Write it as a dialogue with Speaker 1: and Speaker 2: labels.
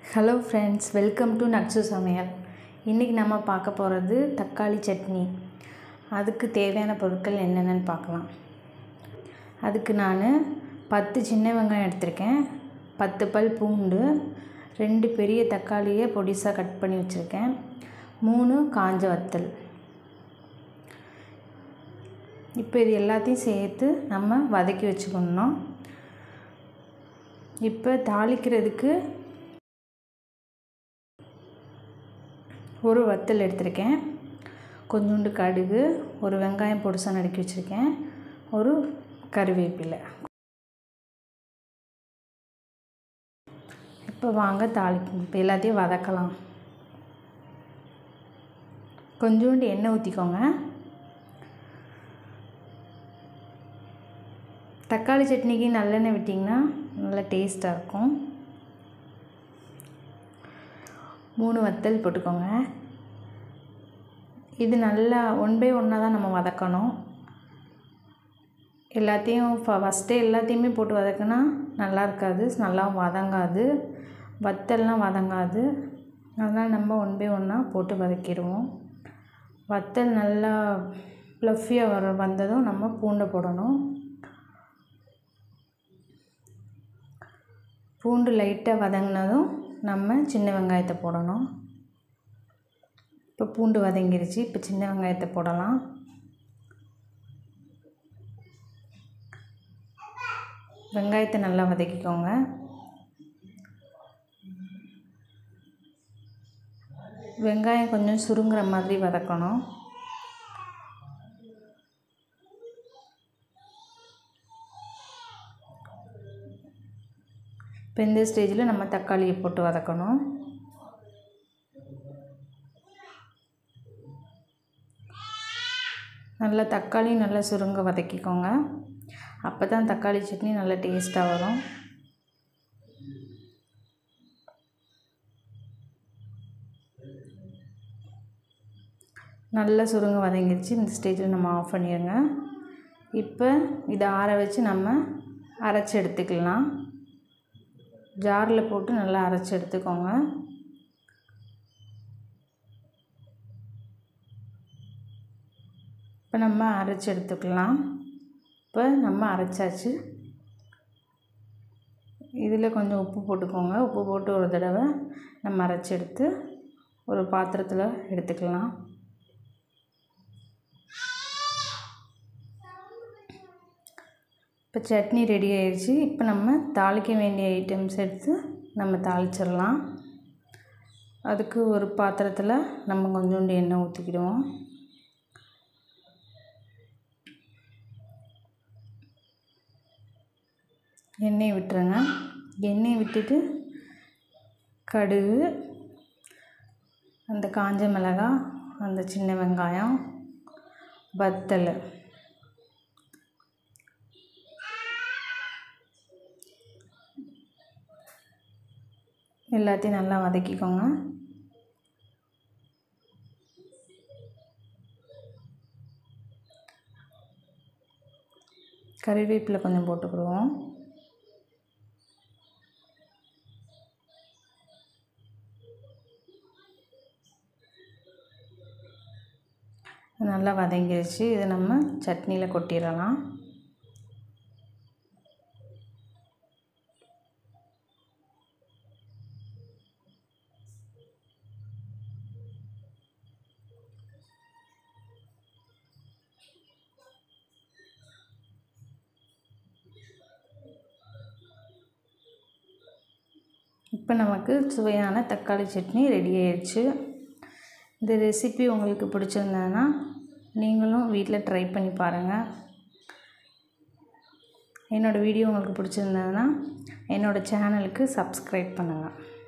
Speaker 1: hello friends welcome to நட்சு சமையல் இன்றைக்கி நம்ம பார்க்க போகிறது தக்காளி சட்னி அதுக்கு தேவையான பொருட்கள் என்னென்னு பார்க்கலாம் அதுக்கு நான் பத்து சின்ன வெங்காயம் எடுத்திருக்கேன் பத்து பல் பூண்டு ரெண்டு பெரிய தக்காளியை பொடிசாக கட் பண்ணி வச்சுருக்கேன் மூணு காஞ்ச வத்தல் இப்போ இது எல்லாத்தையும் சேர்த்து நம்ம வதக்கி வச்சுக்கணும் இப்போ தாளிக்கிறதுக்கு ஒரு வத்தல் எடுத்திருக்கேன் கொஞ்சோண்டு கடுகு ஒரு வெங்காயம் பொடிசாக நறுக்கி வச்சுருக்கேன் ஒரு கருவேப்பிலை இப்போ வாங்க தாளிக்கும் இப்போ எல்லாத்தையும் வதக்கலாம் கொஞ்சோண்டு எண்ணெய் ஊற்றிக்கோங்க தக்காளி சட்னிக்கு நல்லெண்ணெய் விட்டிங்கன்னா நல்லா டேஸ்ட்டாக இருக்கும் மூணு வத்தல் போட்டுக்கோங்க இது நல்லா ஒன் பை ஒன்னாக தான் நம்ம வதக்கணும் எல்லாத்தையும் ஃபஸ்ட்டே எல்லாத்தையுமே போட்டு வதக்கினா நல்லா இருக்காது நல்லா வதங்காது வத்தல்லாம் வதங்காது அதனால் நம்ம ஒன் பை ஒன்னாக போட்டு வதக்கிடுவோம் வத்தல் நல்லா ப்ளஃபியாக வர வந்ததும் நம்ம பூண்டை போடணும் பூண்டு லைட்டாக வதங்கினதும் நம்ம சின்ன வெங்காயத்தை போடணும் இப்போ பூண்டு வதங்கிருச்சு இப்போ சின்ன வெங்காயத்தை போடலாம் வெங்காயத்தை நல்லா வதக்கிக்கோங்க வெங்காயம் கொஞ்சம் சுருங்குற மாதிரி வதக்கணும் இப்போ இந்த ஸ்டேஜில் நம்ம தக்காளியை போட்டு வதக்கணும் நல்லா தக்காளி நல்லா சுருங்க வதக்கிக்கோங்க அப்போ தான் தக்காளி சட்னி நல்லா டேஸ்ட்டாக வரும் நல்லா சுருங்க வதங்கிடுச்சு இந்த ஸ்டேஜில் நம்ம ஆஃப் பண்ணிடுங்க இப்போ இதை ஆற வச்சு நம்ம அரைச்சி எடுத்துக்கலாம் ஜாரில் போட்டு நல்லா அரைச்சி எடுத்துக்கோங்க இப்போ நம்ம அரைச்சி எடுத்துக்கலாம் இப்போ நம்ம அரைச்சாச்சு இதில் கொஞ்சம் உப்பு போட்டுக்கோங்க உப்பு போட்டு ஒரு தடவை நம்ம அரைச்சி எடுத்து ஒரு பாத்திரத்தில் எடுத்துக்கலாம் இப்போ சட்னி ரெடி ஆயிடுச்சு இப்போ நம்ம தாளிக்க வேண்டிய ஐட்டம்ஸ் எடுத்து நம்ம தாளிச்சிடலாம் அதுக்கு ஒரு பாத்திரத்தில் நம்ம கொஞ்சோண்டு எண்ணெய் ஊற்றிக்கிடுவோம் எண்ணெய் விட்டுருங்க எண்ணெய் விட்டுட்டு கடுகு அந்த காஞ்ச மிளகாய் அந்த சின்ன வெங்காயம் வத்தல் எல்லாத்தையும் நல்லா வதக்கிக்கோங்க கறிவேப்பிலை கொஞ்சம் போட்டுக்கிடுவோம் நல்லா வதங்கிடுச்சு இதை நம்ம சட்னியில் கொட்டிடலாம் இப்போ நமக்கு சுவையான தக்காளி சட்னி ரெடி ஆயிடுச்சு இந்த ரெசிபி உங்களுக்கு பிடிச்சிருந்ததுன்னா நீங்களும் வீட்டில் ட்ரை பண்ணி பாருங்கள் என்னோடய வீடியோ உங்களுக்கு பிடிச்சிருந்ததுன்னா என்னோடய சேனலுக்கு சப்ஸ்கிரைப் பண்ணுங்கள்